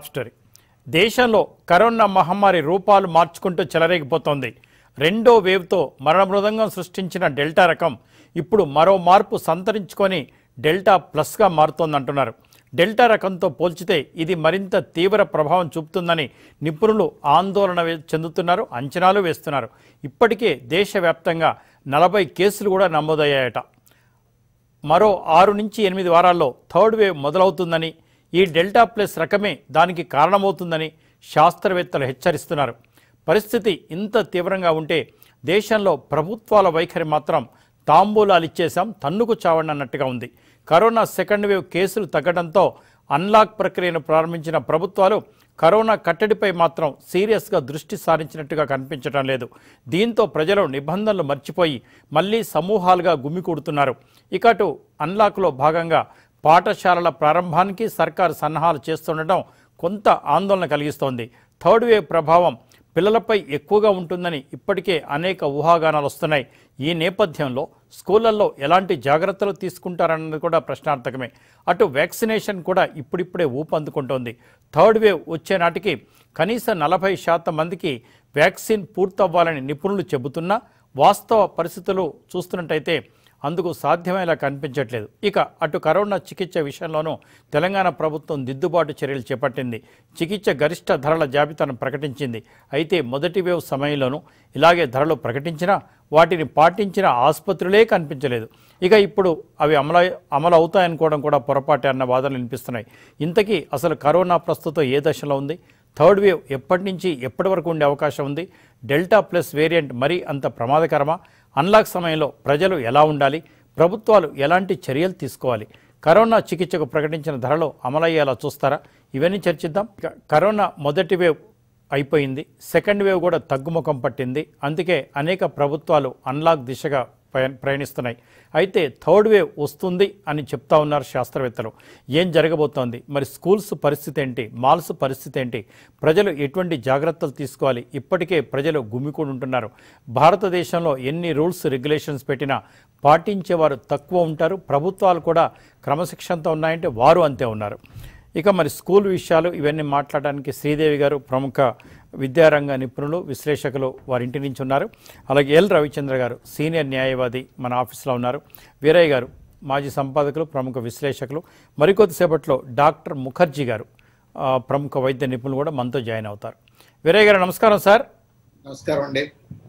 Story దేశంలో corona మహమ్మారి రూపాలు మార్చుకుంటూ చెలరేగిపోతోంది రెండో వేవ్తో మరణమృదంగం సృష్టించిన డెల్టా రకం ఇప్పుడు మరో మార్పు సంతరించుకొని డెల్టా ప్లస్గా మారుతోందంటున్నారు డెల్టా రకంతో పోల్చితే ఇది మరింత తీవ్ర ప్రభావం చూపుతుందని నిపుణులు ఆందోళన వే- చెందుతున్నారు అంచనాలు వేస్తున్నారు ఇప్పటికే దేశవ్యాప్తంగా నలభై కేసులు కూడా నమోదయ్యాయట మరో ఆరు నుంచి ఎనిమిది వారాల్లో థర్డ్ వేవ్ మొదలవుతుందని ఈ డెల్టా ప్లస్ రకమే దానికి కారణమవుతుందని శాస్త్రవేత్తలు హెచ్చరిస్తున్నారు పరిస్థితి ఇంత తీవ్రంగా ఉంటే దేశంలో ప్రభుత్వాల వైఖరి మాత్రం తాంబూలాలు ఇచ్చేశాం తన్నుకు చావండి అన్నట్టుగా ఉంది కరోనా సెకండ్ వేవ్ కేసులు తగ్గడంతో అన్లాక్ ప్రక్రియను ప్రారంభించిన ప్రభుత్వాలు కరోనా కట్టడిపై మాత్రం సీరియస్గా దృష్టి సారించినట్టుగా కనిపించడం లేదు దీంతో ప్రజలు నిబంధనలు మర్చిపోయి మళ్ళీ సమూహాలుగా గుమ్మికూడుతున్నారు ఇక అటు అన్లాక్లో భాగంగా పాఠశాలల ప్రారంభానికి సర్కారు సన్నాహాలు చేస్తుండటం కొంత ఆందోళన కలిగిస్తోంది థర్డ్ వేవ్ ప్రభావం పిల్లలపై ఎక్కువగా ఉంటుందని ఇప్పటికే అనేక ఊహాగానాలు వస్తున్నాయి ఈ నేపథ్యంలో స్కూళ్లలో ఎలాంటి జాగ్రత్తలు తీసుకుంటారన్నది కూడా ప్రశ్నార్థకమే అటు వ్యాక్సినేషన్ కూడా ఇప్పుడిప్పుడే ఊపందుకుంటోంది థర్డ్ వేవ్ వచ్చే నాటికి కనీసం నలభై శాతం మందికి వ్యాక్సిన్ పూర్తవ్వాలని నిపుణులు చెబుతున్నా వాస్తవ పరిస్థితులు చూస్తున్నట్టయితే అందుకు సాధ్యమేలా కనిపించట్లేదు ఇక అటు కరోనా చికిత్స విషయంలోనూ తెలంగాణ ప్రభుత్వం దిద్దుబాటు చర్యలు చేపట్టింది చికిత్స గరిష్ట ధరల జాబితాను ప్రకటించింది అయితే మొదటి వేవ్ సమయంలోనూ ఇలాగే ధరలు ప్రకటించినా వాటిని పాటించిన ఆసుపత్రులే కనిపించలేదు ఇక ఇప్పుడు అవి అమలు అమలు అవుతాయనుకోవడం కూడా పొరపాటే అన్న వాదనలు వినిపిస్తున్నాయి ఇంతకీ అసలు కరోనా ప్రస్తుతం ఏ దశలో ఉంది థర్డ్ వేవ్ ఎప్పటి నుంచి ఎప్పటి వరకు ఉండే అవకాశం ఉంది డెల్టా ప్లస్ వేరియంట్ మరీ అంత ప్రమాదకరమా అన్లాక్ సమయంలో ప్రజలు ఎలా ఉండాలి ప్రభుత్వాలు ఎలాంటి చర్యలు తీసుకోవాలి కరోనా చికిత్సకు ప్రకటించిన ధరలో అమలయ్యేలా చూస్తారా ఇవన్నీ చర్చిద్దాం ఇక కరోనా మొదటి వేవ్ అయిపోయింది సెకండ్ వేవ్ కూడా తగ్గుముఖం పట్టింది అందుకే అనేక ప్రభుత్వాలు అన్లాక్ దిశగా పయ- ప్రయాణిస్తున్నాయి అయితే థర్డ్ వేవ్ వస్తుంది అని చెప్తా ఉన్నారు శాస్త్రవేత్తలు ఏం జరగబోతోంది మరి స్కూల్స్ పరిస్థితి ఏంటి మాల్స్ పరిస్థితి ఏంటి ప్రజలు ఎటువంటి జాగ్రత్తలు తీసుకోవాలి ఇప్పటికే ప్రజలు గుమ్మికూడి ఉంటున్నారు భారతదేశంలో ఎన్ని రూల్స్ రెగ్యులేషన్స్ పెట్టినా పాటించేవారు తక్కువ ఉంటారు ప్రభుత్వాలు కూడా క్రమశిక్షణతో ఉన్నాయంటే వారు అంతే ఉన్నారు ఇక మరి స్కూల్ విషయాలు ఇవన్నీ మాట్లాడడానికి శ్రీదేవి గారు ప్రముఖ విద్యారంగ నిపుణులు విశ్లేషకులు వారి ఇంటి నుంచి ఉన్నారు అలాగే ఎల్ రవిచంద్ర గారు సీనియర్ న్యాయవాది మన ఆఫీస్లో ఉన్నారు వీరయ్య గారు మాజీ సంపాదకులు ప్రముఖ విశ్లేషకులు మరికొద్దిసేపట్లో డాక్టర్ ముఖర్జీ గారు ఆ, ప్రముఖ వైద్య నిపుణులు కూడా మనతో జాయిన్ అవుతారు వీరయ్య గారు నమస్కారం సార్ నమస్కారం అండి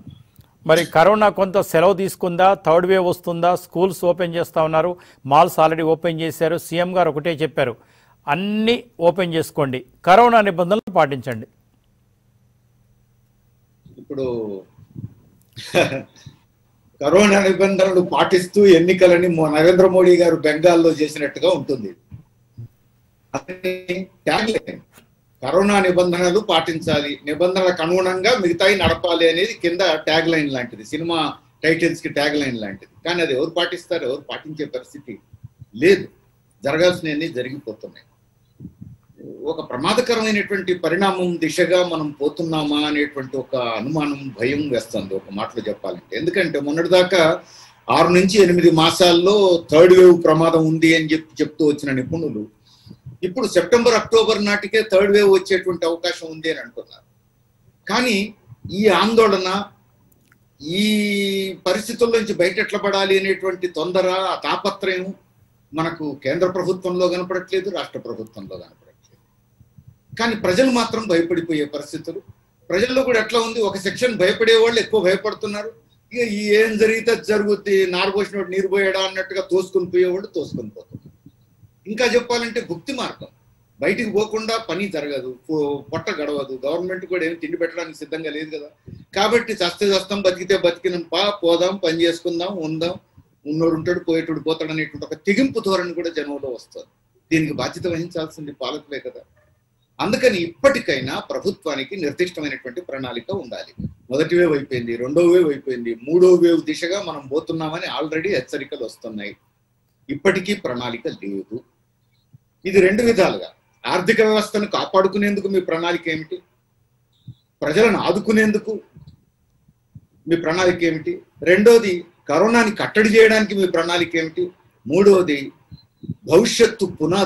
మరి కరోనా కొంత సెలవు తీసుకుందా థర్డ్ వేవ్ వస్తుందా స్కూల్స్ ఓపెన్ చేస్తా ఉన్నారు మాల్స్ ఆల్రెడీ ఓపెన్ చేశారు సీఎం గారు ఒకటే చెప్పారు అన్నీ ఓపెన్ చేసుకోండి కరోనా నిబంధనలు పాటించండి ఇప్పుడు కరోనా నిబంధనలు పాటిస్తూ ఎన్నికలని మో- నరేంద్ర మోడీ గారు బెంగాల్లో చేసినట్టుగా ఉంటుంది అది ట్యాగ్ లైన్. కరోనా నిబంధనలు పాటించాలి నిబంధనలకు అనుగుణంగా మిగతాయి నడపాలి అనేది కింద ట్యాగ్ లైన్ లాంటిది సినిమా టైటిల్స్ కి ట్యాగ్ లైన్ లాంటిది కానీ అది ఎవరు పాటిస్తారు ఎవరు పాటించే పరిస్థితి లేదు జరగాల్సినవన్నీ జరిగిపోతున్నాయి ఒక ప్రమాదకరమైనటువంటి పరిణామం దిశగా మనం పోతున్నామా అనేటువంటి ఒక అనుమానం భయం వేస్తుంది ఒక మాటలో చెప్పాలంటే ఎందుకంటే మొన్నటిదాకా ఆరు నుంచి ఎనిమిది మాసాల్లో థర్డ్ వేవ్ ప్రమాదం ఉంది అని చెప్పి చెప్తూ వచ్చిన నిపుణులు ఇప్పుడు సెప్టెంబర్ అక్టోబర్ నాటికే థర్డ్ వేవ్ వచ్చేటువంటి అవకాశం ఉంది అని అంటున్నారు కానీ ఈ ఆందోళన ఈ పరిస్థితుల నుంచి బయట ఎట్లా పడాలి అనేటువంటి తొందర ఆ తాపత్రయం మనకు కేంద్ర ప్రభుత్వంలో కనపడట్లేదు రాష్ట్ర ప్రభుత్వంలో కనపడట్లేదు కానీ ప్రజలు మాత్రం భయపడిపోయే పరిస్థితులు ప్రజల్లో కూడా ఎట్లా ఉంది ఒక సెక్షన్ భయపడే వాళ్ళు ఎక్కువ భయపడుతున్నారు ఇక ఈ ఏం జరిగితే అది జరుగుద్ది నారబోసినోడు నీరు పోయాడా అన్నట్టుగా తోసుకొని పోయేవాళ్ళు తోసుకొని పోతున్నారు ఇంకా చెప్పాలంటే భుక్తి మార్గం బయటికి పోకుండా పని జరగదు పో- పొట్ట గడవదు గవర్నమెంట్ కూడా ఏమి తిండి పెట్టడానికి సిద్ధంగా లేదు కదా కాబట్టి చస్తే చస్తాం బతికితే బతికినాం పా పోదాం పని చేసుకుందాం ఉందాం ఉన్నోడు ఉంటాడు పోయేటోడు పోతాడు అనేటువంటి ఒక తెగింపు ధోరణి కూడా జనంలో వస్తుంది దీనికి బాధ్యత వహించాల్సింది పాలకులే కదా అందుకని ఇప్పటికైనా ప్రభుత్వానికి నిర్దిష్టమైనటువంటి ప్రణాళిక ఉండాలి మొదటి వేవ్ అయిపోయింది రెండో వేవ్ అయిపోయింది మూడో వేవ్ దిశగా మనం పోతున్నామని ఆల్రెడీ హెచ్చరికలు వస్తున్నాయి ఇప్పటికీ ప్రణాళిక లేదు ఇది రెండు విధాలుగా ఆర్థిక వ్యవస్థను కాపాడుకునేందుకు మీ ప్రణాళిక ఏమిటి ప్రజలను ఆదుకునేందుకు మీ ప్రణాళిక ఏమిటి రెండోది కరోనాని కట్టడి చేయడానికి మీ ప్రణాళిక ఏమిటి మూడోది భవిష్యత్తు పునాదులు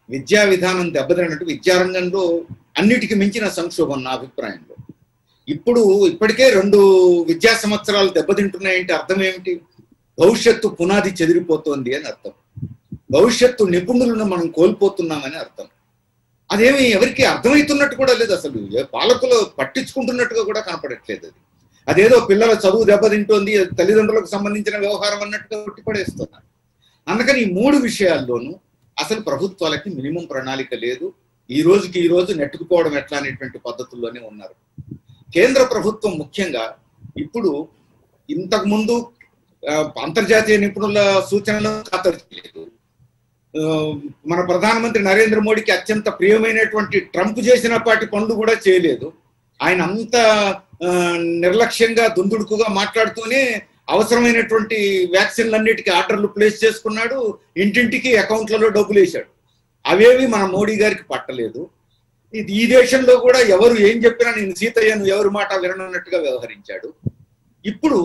విద్యా విధానం దెబ్బతిన్నట్టు విద్యారంగంలో అన్నిటికీ మించిన సంక్షోభం నా అభిప్రాయంలో ఇప్పుడు ఇప్పటికే రెండు విద్యా సంవత్సరాలు దెబ్బతింటున్నాయంటే అర్థం ఏమిటి భవిష్యత్తు పునాది చెదిరిపోతోంది అని అర్థం భవిష్యత్తు నిపుణులను మనం కోల్పోతున్నామని అర్థం అదేమి ఎవరికి అర్థమవుతున్నట్టు కూడా లేదు అసలు ఏ పాలకులు పట్టించుకుంటున్నట్టుగా కూడా కనపడట్లేదు అది అదేదో పిల్లల చదువు దెబ్బతింటోంది అది తల్లిదండ్రులకు సంబంధించిన వ్యవహారం అన్నట్టుగా కొట్టిపడేస్తున్నారు అందుకని ఈ మూడు విషయాల్లోనూ అసలు ప్రభుత్వాలకి మినిమం ప్రణాళిక లేదు ఈ రోజుకి ఈ రోజు నెట్టుకుపోవడం ఎట్లా అనేటువంటి పద్ధతుల్లోనే ఉన్నారు కేంద్ర ప్రభుత్వం ముఖ్యంగా ఇప్పుడు ఇంతకు ముందు ఆ, అంతర్జాతీయ నిపుణుల సూచనలు ఖాతరు చేయలేదు ఆ, మన ప్రధానమంత్రి నరేంద్ర మోడీకి అత్యంత ప్రియమైనటువంటి ట్రంప్ చేసిన పాటి పనులు కూడా చేయలేదు ఆయన అంత ఆ, నిర్లక్ష్యంగా దుందుడుకుగా మాట్లాడుతూనే అవసరమైనటువంటి వ్యాక్సిన్లన్నిటికీ ఆర్డర్లు ప్లేస్ చేసుకున్నాడు ఇంటింటికి అకౌంట్లలో డబ్బులు వేశాడు అవేవి మన మోడీ గారికి పట్టలేదు ఇది ఈ దేశంలో కూడా ఎవరు ఏం చెప్పినా నేను సీతయ్యను ఎవరి మాట విననున్నట్టుగా వ్యవహరించాడు ఇప్పుడు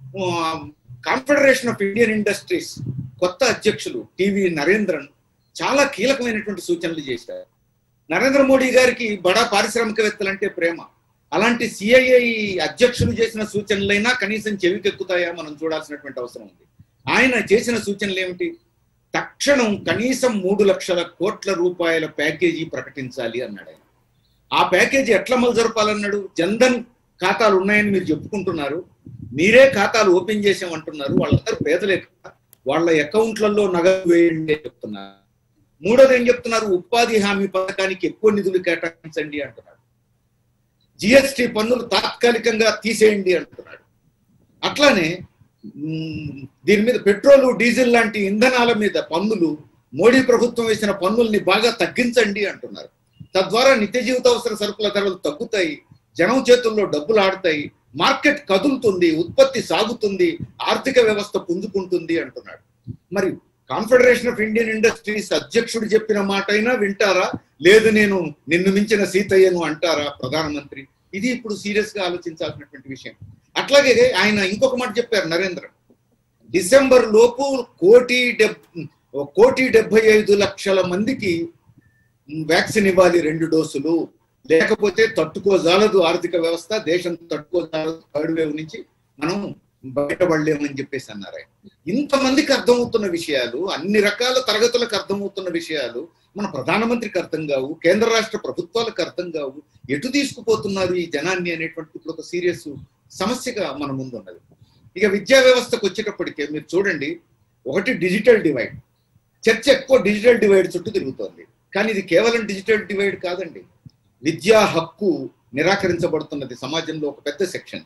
కాన్ఫెడరేషన్ ఆఫ్ ఇండియన్ ఇండస్ట్రీస్ కొత్త అధ్యక్షులు టివి నరేంద్రన్ చాలా కీలకమైనటువంటి సూచనలు చేశారు నరేంద్ర మోడీ గారికి బడా పారిశ్రామికవేత్తలంటే ప్రేమ అలాంటి సిఐఐ అధ్యక్షులు చేసిన సూచనలైనా కనీసం చెవికెక్కుతాయా మనం చూడాల్సినటువంటి అవసరం ఉంది ఆయన చేసిన సూచనలు ఏమిటి తక్షణం కనీసం మూడు లక్షల కోట్ల రూపాయల ప్యాకేజీ ప్రకటించాలి అన్నాడు ఆయన ఆ ప్యాకేజీ ఎట్లా అమలు జరపాలన్నాడు జన్ధన్ ఖాతాలు ఉన్నాయని మీరు చెప్పుకుంటున్నారు మీరే ఖాతాలు ఓపెన్ చేసామంటున్నారు వాళ్ళందరూ పేదలే కదా వాళ్ళ అకౌంట్లలో నగదు వేయండి అని చెప్తున్నారు మూడోది ఏం చెప్తున్నారు ఉపాధి హామీ పథకానికి ఎక్కువ నిధులు కేటాయించండి అంటున్నాడు జిఎస్టి పన్నులు తాత్కాలికంగా తీసేయండి అంటున్నాడు అట్లానే మ్, దీని మీద పెట్రోలు డీజిల్ లాంటి ఇంధనాల మీద పన్నులు మోడీ ప్రభుత్వం వేసిన పన్నుల్ని బాగా తగ్గించండి అంటున్నారు తద్వారా నిత్య జీవితావసర సరుకుల ధరలు తగ్గుతాయి జనం చేతుల్లో డబ్బులు ఆడతాయి మార్కెట్ కదులుతుంది ఉత్పత్తి సాగుతుంది ఆర్థిక వ్యవస్థ పుంజుకుంటుంది అంటున్నాడు మరి కాన్ఫెడరేషన్ ఆఫ్ ఇండియన్ ఇండస్ట్రీస్ అధ్యక్షుడు చెప్పిన మాట అయినా వింటారా లేదు నేను నిన్ను మించిన సీతయ్యను అంటారా ప్రధానమంత్రి ఇది ఇప్పుడు సీరియస్ గా ఆలోచించాల్సినటువంటి విషయం అట్లాగే ఆయన ఇంకొక మాట చెప్పారు నరేంద్ర డిసెంబర్ లోపు కోటి డెబ్ కోటి డెబ్బై ఐదు లక్షల మందికి వ్యాక్సిన్ ఇవ్వాలి రెండు డోసులు లేకపోతే తట్టుకోజాలదు ఆర్థిక వ్యవస్థ దేశం తట్టుకోజాలదు థర్డ్ వేవ్ నుంచి మనం బయటపడలేమని చెప్పేసి అన్నారు ఆయన ఇంతమందికి అర్థమవుతున్న విషయాలు అన్ని రకాల తరగతులకు అర్థమవుతున్న విషయాలు మన ప్రధానమంత్రికి అర్థం కావు కేంద్ర రాష్ట్ర ప్రభుత్వాలకు అర్థం కావు ఎటు తీసుకుపోతున్నారు ఈ జనాన్ని అనేటువంటి ఇప్పుడు ఒక సీరియస్ సమస్యగా మన ముందు ఉన్నది ఇక విద్యా వ్యవస్థకు వచ్చేటప్పటికే మీరు చూడండి ఒకటి డిజిటల్ డివైడ్ చర్చ ఎక్కువ డిజిటల్ డివైడ్ చుట్టూ తిరుగుతోంది కానీ ఇది కేవలం డిజిటల్ డివైడ్ కాదండి విద్యా హక్కు నిరాకరించబడుతున్నది సమాజంలో ఒక పెద్ద సెక్షన్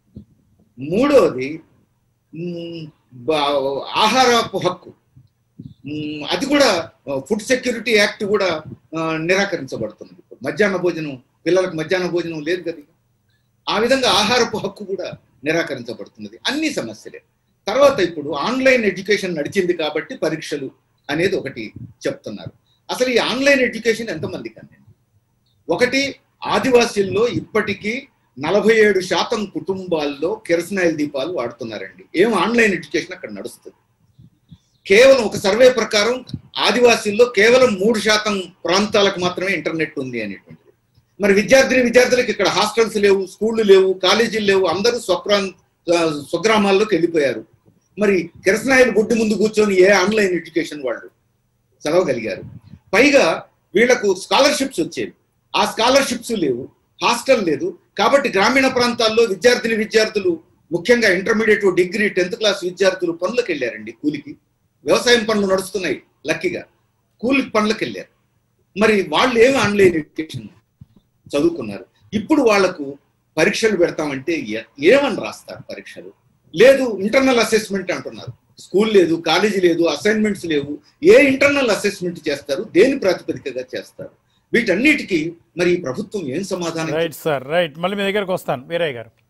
మూడోది మ్, బా- ఆహారపు హక్కు మ్, అది కూడా ఫుడ్ సెక్యూరిటీ యాక్ట్ కూడా ఆ, నిరాకరించబడుతున్నది ఇప్పుడు మధ్యాహ్న భోజనం పిల్లలకు మధ్యాహ్న భోజనం లేదు కదా ఇక. ఆ విధంగా ఆహారపు హక్కు కూడా నిరాకరించబడుతున్నది అన్ని సమస్యలే తర్వాత ఇప్పుడు ఆన్లైన్ ఎడ్యుకేషన్ నడిచింది కాబట్టి పరీక్షలు అనేది ఒకటి చెప్తున్నారు అసలు ఈ ఆన్లైన్ ఎడ్యుకేషన్ ఎంతమందికి అందింది ఒకటి ఆదివాసీల్లో ఇప్పటికీ నలభై ఏడు శాతం కుటుంబాల్లో కిరసనాయిల్ దీపాలు వాడుతున్నారండి ఏం ఆన్లైన్ ఎడ్యుకేషన్ అక్కడ నడుస్తుంది కేవలం ఒక సర్వే ప్రకారం ఆదివాసీల్లో కేవలం మూడు శాతం ప్రాంతాలకు మాత్రమే ఇంటర్నెట్ ఉంది అనేటువంటిది మరి విద్యార్థిని విద్యార్థులకు ఇక్కడ హాస్టల్స్ లేవు స్కూళ్ళు లేవు కాలేజీలు లేవు అందరూ స్వప్రాంత ఆ, స్వగ్రామాల్లోకి వెళ్ళిపోయారు మరి కిరసనాయిల్ గుడ్డు ముందు కూర్చొని ఏ ఆన్లైన్ ఎడ్యుకేషన్ వాళ్ళు చదవగలిగారు పైగా వీళ్లకు స్కాలర్షిప్స్ వచ్చేవి ఆ స్కాలర్షిప్స్ లేవు హాస్టల్ లేదు కాబట్టి గ్రామీణ ప్రాంతాల్లో విద్యార్థిని విద్యార్థులు ముఖ్యంగా ఇంటర్మీడియట్ డిగ్రీ టెన్త్ క్లాస్ విద్యార్థులు పనులకు వెళ్ళారండి కూలికి వ్యవసాయం పనులు నడుస్తున్నాయి లక్కీగా కూలి పనులకు వెళ్ళారు మరి వాళ్ళు ఏమి ఆన్లైన్ ఎడ్యుకేషన్ చదువుకున్నారు ఇప్పుడు వాళ్లకు పరీక్షలు పెడతామంటే ఏ- ఏమని రాస్తారు పరీక్షలు లేదు ఇంటర్నల్ అసెస్మెంట్ అంటున్నారు స్కూల్ లేదు కాలేజీ లేదు అసైన్మెంట్స్ లేవు ఏ ఇంటర్నల్ అసెస్మెంట్ చేస్తారు దేని ప్రాతిపదికగా చేస్తారు వీటన్నిటికీ మరి ఈ ప్రభుత్వం ఏం సమాధానం రైట్ సార్ రైట్ మళ్ళీ మీ దగ్గరకు వస్తాను వీరయ్య గారు